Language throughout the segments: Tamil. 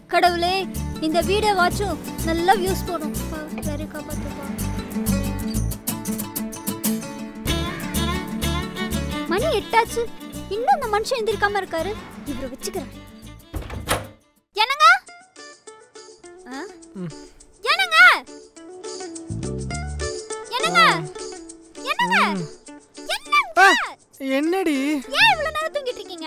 கடவுளே இந்த வீடியோ வாட்சும் நல்லா வியூஸ் போடும் சரி காப்பாத்துப்பா மணி எட்டாச்சு இன்னும் அந்த மனுஷன் எந்திரிக்காம இருக்காரு இவரை வச்சுக்கிறேன் என்னங்க ஆ? என்னங்க என்னங்க என்னங்க என்னங்க என்னடி ஏன் இவ்வளவு நேரம் தூங்கிட்டு இருக்கீங்க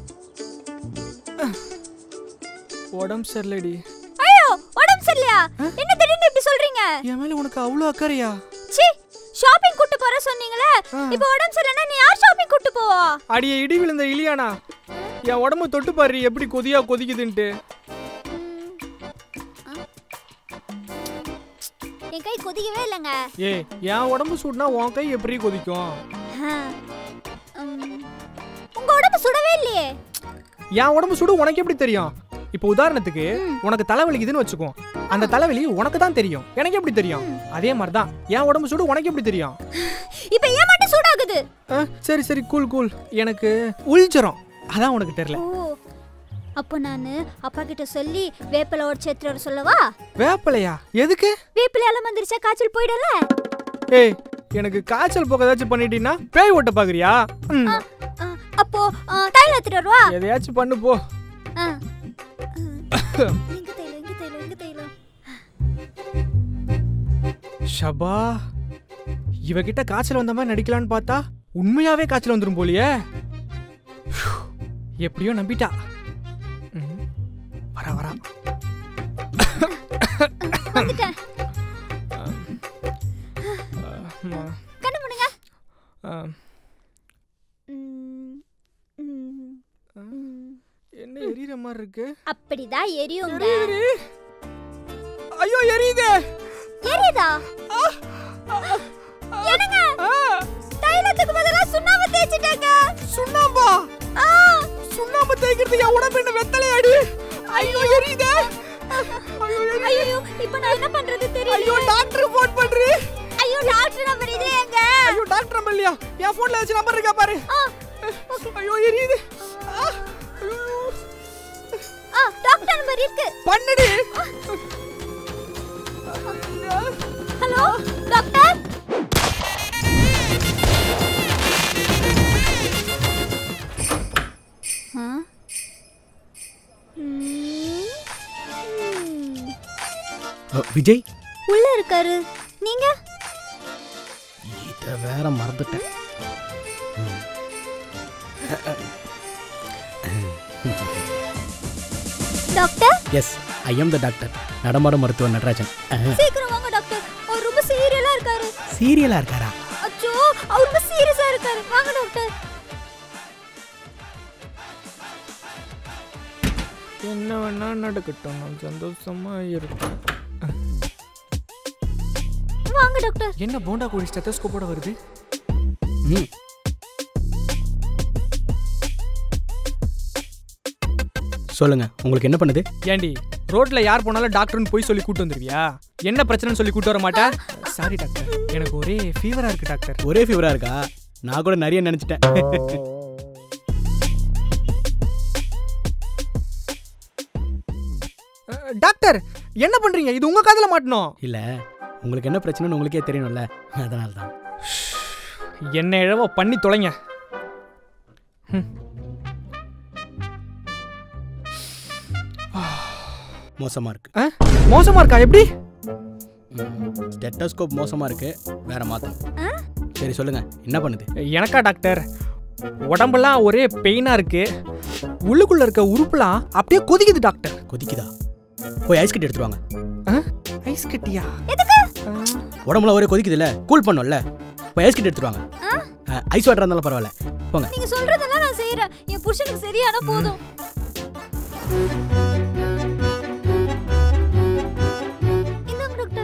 உடம்பு சரியில்லடி ஐயோ உடம்பு சரியில்லையா என்ன திடீர்னு இப்படி சொல்றீங்க என் மேல உனக்கு அவ்வளோ அக்கறையா சி ஷாப்பிங் கூட்டு போற சொன்னீங்களே இப்போ உடம்பு சரியில்லைன்னா நீ யார் ஷாப்பிங் கூட்டு போவா அடியே இடி விழுந்த இலியானா என் உடம்பு தொட்டு பாரு எப்படி கொதியா கொதிக்குதுன்ட்டு என் கை கொதிக்கவே இல்லைங்க ஏ என் உடம்பு சூடுனா உன் கை எப்படி கொதிக்கும் ஆ. உம், உங்க உடம்பு சுடவே இல்லையே என் உடம்பு சூடு உனக்கு எப்படி தெரியும் இப்போ உதாரணத்துக்கு உனக்கு தலைவலிக்குதுன்னு வச்சுக்கோ அந்த தலைவலி உனக்கு தான் தெரியும் எனக்கு எப்படி தெரியும் அதே மாதிரி தான் என் உடம்பு சூடு உனக்கு எப்படி தெரியும் இப்போ ஏன் மட்டும் சூடாகுது ஆ, சரி சரி கூல் கூல் எனக்கு உள்ஜரம் அதான் உனக்கு தெரியல ஓ அப்போ நான் அப்பா கிட்ட சொல்லி வேப்பிலை உடச்சு எடுத்துட்டு வர சொல்லவா வேப்பலையா எதுக்கு வேப்பிலையால வந்துருச்சா காய்ச்சல் போயிடல ஏய் எனக்கு காய்ச்சல் போக ஏதாச்சும் பண்ணிட்டீங்கன்னா பேய் ஓட்ட பாக்குறியா ம், ஆ, ஆ, அப்போ ஆ, தைலம் எடுத்துட்டு வருவா எதையாச்சும் பண்ணு போ ஆ. எங்க தைலம் எங்க தைலம் எங்க தைலம் ஷபா இவகிட்ட காய்ச்சல் வந்த மாதிரி நடிக்கலான்னு பார்த்தா உண்மையாவே காய்ச்சல் வந்துரும் போலியே ஹ்யூ, எப்படியோ நம்பிட்டா ம், வரா வரா வந்துட்டேன் ஆமா. கண்ணு முடுங்க ஆ, ம், ம், ம். என்ன எரியற மாதிரி இருக்கு அப்படிதான் எரியுங்க எரியுது. ஐயோ எரியுதே எரியுதா என்னங்க தைலத்துக்கு பதிலா சுண்ணாம்பு தேய்ச்சிட்டாங்க சுண்ணாம்பா ஆ, சுண்ணாம்பு தேய்க்கிறது என் உடம்பு என்ன வெத்தலையாடி ஐயோ எரியுதே ஐயோ எரியுது. ஐயோ இப்போ நான் என்ன பண்றது ஐயோ தெரியல டாக்டர் போன் பண்றி ஐயோ டாக்டர் நம்பர் இது எங்க ஐயோ டாக்டர் நம்பர் இல்லையா என் போன்ல ஏதாச்சும் நம்பர் இருக்கா பாரு ஆ, ஐயோ எரியுது ஆ, ஐயோ. ஆ டாக்டர் நம்பர் இருக்கு பண்ணுடி ஹலோ டாக்டர் ஆ? ம், ம். விஜய் உள்ள இருக்காரு நீங்க இதை வேற மறந்துட்டேன் doctor yes I am the doctor நடமாட மருத்துவர் நடராஜன் சீக்கிரம் வாங்க டாக்டர் அவர் ரொம்ப சீரியலா இருக்காரு சீரியலா இருக்காரா அச்சோ அவர் ரொம்ப சீரியஸா இருக்காரு வாங்க டாக்டர் என்ன வேணா நடக்கட்டும் நான் சந்தோஷமா இருப்பேன் வாங்க டாக்டர் என்ன போண்டா கோழி ஸ்டெத்தஸ்கோப்போட வருது ம் சொல்லுங்க உங்களுக்கு என்ன பண்ணுது ஏண்டி ரோட்ல யார் போனாலும் டாக்டர்னு போய் சொல்லி கூட்டு வந்துருவியா என்ன பிரச்சனைன்னு சொல்லி கூட்டு வர மாட்டா சாரி டாக்டர் எனக்கு ஒரே ஃபீவரா இருக்கு டாக்டர் ஒரே ஃபீவரா இருக்கா நான் கூட நிறைய நினைச்சிட்டேன் அஹ், டாக்டர் என்ன பண்றீங்க இது உங்க காதுல மாட்டணும் இல்ல உங்களுக்கு என்ன பிரச்சனைன்னு உங்களுக்கே தெரியணும்ல அதனால தான் என்ன இழவோ பண்ணி தொலைங்க மோசமா இருக்கு அஹ், மோசமா இருக்கா எப்படி ஸ்டெட்டோஸ்கோப் மோசமா இருக்கு வேற மாத்தம் சரி சொல்லுங்க என்ன பண்ணுது எனக்கா டாக்டர் உடம்பெல்லாம் ஒரே பெயினா இருக்கு உள்ளுக்குள்ள இருக்க உறுப்புலாம் அப்படியே கொதிக்குது டாக்டர் கொதிக்குதா போய் ஐஸ் கட்டி எடுத்துட்டு வாங்க அஹ், ஐஸ் கட்டியா எதுக்கு அஹ், உடம்புல ஒரே கொதிக்குதுல்ல கூல் பண்ணும்ல போய் ஐஸ் கட்டி எடுத்துட்டு வாங்க ஐஸ் வாட்டர் இருந்தாலும் பரவாயில்ல போங்க நீங்க சொல்றதெல்லாம் நான் செய்யறேன் என் புருஷனுக்கு சரியான போதும் இந்தாங்க டாக்டர்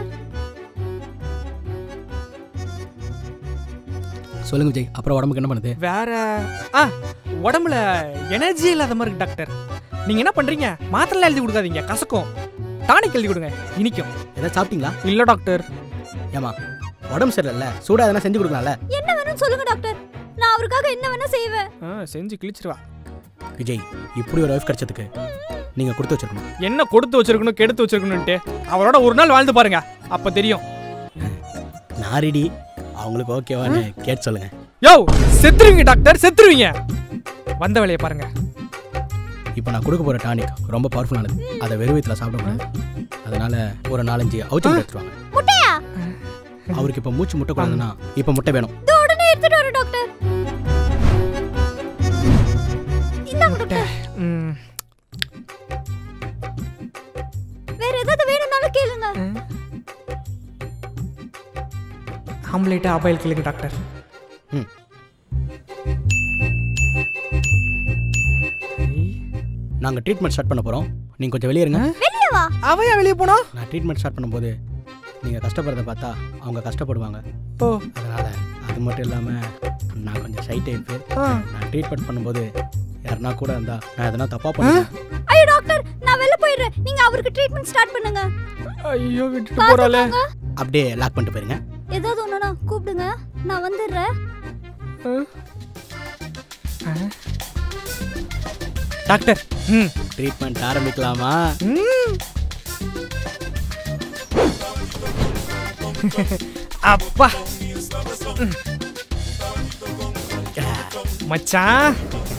சொல்லுங்க விஜய் அப்புறம் உடம்புக்கு என்ன பண்ணுது வேற ஆ உடம்புல எனர்ஜி இல்லாத மாதிரி இருக்கு டாக்டர் நீங்க என்ன பண்றீங்க மாத்திரை எழுதி கொடுக்காதீங்க கசக்கும் டானிக் எழுதி கொடுங்க இனிக்கும் ஏதாவது சாப்பிட்டீங்களா இல்ல டாக்டர் ஏமா உடம்பு சரியில்லைல்ல சூடா எதனா செஞ்சு கொடுக்கலாம்ல என்ன வேணும்னு சொல்லுங்க டாக்டர் நான் அவருக்காக என்ன வேணா செய்வேன் ஆ, செஞ்சு கிழிச்சிருவா விஜய் இப்படி ஒரு ஒய்ஃப் கிடைச்சதுக்கு நீங்கள் கொடுத்து வச்சிருக்கணும் என்ன கொடுத்து வச்சிருக்கணும் கெடுத்து வச்சிருக்கணும்ட்டு அவரோட ஒரு நாள் வாழ்ந்து பாருங்க அப்ப தெரியும் நான் ரெடி அவங்களுக்கு ஓகேவான்னு கேட்டு சொல்லுங்கள் யோ செத்துருவீங்க டாக்டர் செத்துருவீங்க வந்த வேலையை பாருங்க இப்போ நான் கொடுக்க போகிற டானிக் ரொம்ப பவர்ஃபுல்லானது அதை வெறும் வயிற்றுல சாப்பிடக்கூடாது அதனால ஒரு நாலஞ்சு அவுச்சு முட்டை எடுத்துருவாங்க முட்டையா அவருக்கு இப்போ மூச்சு முட்டை கூடாதுன்னா இப்போ முட்டை வேணும் இதோ உடனே எடுத்துட்டு வரேன் டாக்டர் இந்தாங்க டாக்டர் ம், வேற ஏதாவது வேணும்னாலும் கேளுங்க ஆம்லேட்டா அபாயில் கேளுங்க டாக்டர் ம் நாங்கள் ட்ரீட்மெண்ட் ஸ்டார்ட் பண்ண போகிறோம் நீங்கள் கொஞ்சம் வெளியே இருங்க வெளியே வா அவையா வெளியே போனா நான் ட்ரீட்மெண்ட் ஸ்டார்ட் பண்ணும்போது நீங்கள் கஷ்டப்படுறத பார்த்தா அவங்க கஷ்டப்படுவாங்க ஓ அதனால் அது மட்டும் இல்லாமல் நான் கொஞ்சம் ஷை டைப்பு ஆ. நான் ட்ரீட்மெண்ட் பண்ணும்போது யாருனா கூட இருந்தா நான் எதனா தப்பாக பண்ணுவேன் ஐயோ டாக்டர் நான் வெளில போயிடுறேன் நீங்க அவருக்கு ட்ரீட்மெண்ட் ஸ்டார்ட் பண்ணுங்க ஐயோ விட்டுட்டு போறாளே பாத்துக்கோங்க அப்படியே லாக் பண்ணிட்டு போயிருங்க ஏதாவது ஒண்ணுனா கூப்பிடுங்க நான் வந்துடுறேன் டாக்டர் ம் ட்ரீட்மெண்ட் ஆரம்பிக்கலாமா ம். அப்பா ம். மச்சான்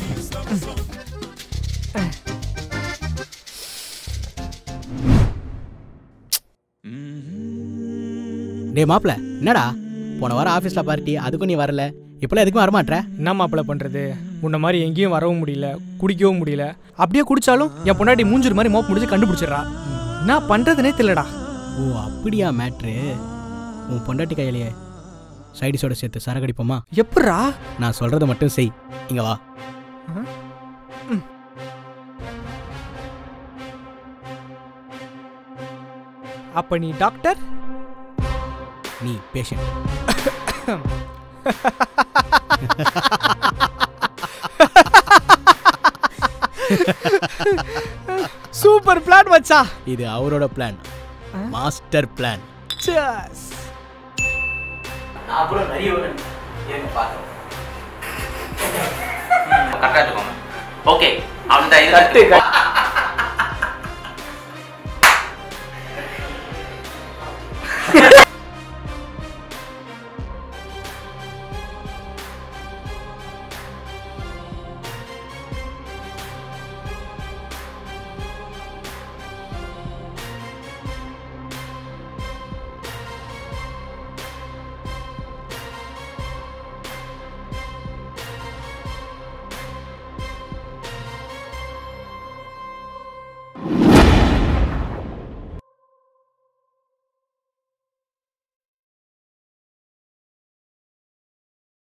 டேய் மாப்ள என்னடா போன வாரம் ஆஃபீஸில் பார்ட்டி அதுக்கும் நீ வரல இப்போலாம் எதுக்கும் வரமாட்ற என்ன மாப்பிள்ள பண்றது முன்ன மாதிரி எங்கேயும் வரவும் முடியல குடிக்கவும் முடியல அப்படியே குடிச்சாலும் என் பொண்டாட்டி மூஞ்சிரு மாதிரி மோப் முடிச்சு கண்டுபிடிச்சிடுறா என்ன பண்றதுனே தெரியலடா ஓ அப்படியா மேட்ரு உன் பொண்டாட்டி கையிலேயே சைடிஸோட சேர்த்து சரகடிப்போமா எப்பட்றா நான் சொல்கிறத மட்டும் செய் இங்கே வா அப்ப நீ டாக்டர் நீ பேஷண்ட் சூப்பர் பிளான் மச்சா இது அவரோட பிளான் மாஸ்டர் பிளான் Cheers. நான் கூட நிறைய இருங்க பார்க்குறேன் கரெக்டாக எடுத்துக்கோங்க ஓகே அந்த இது கட்டு,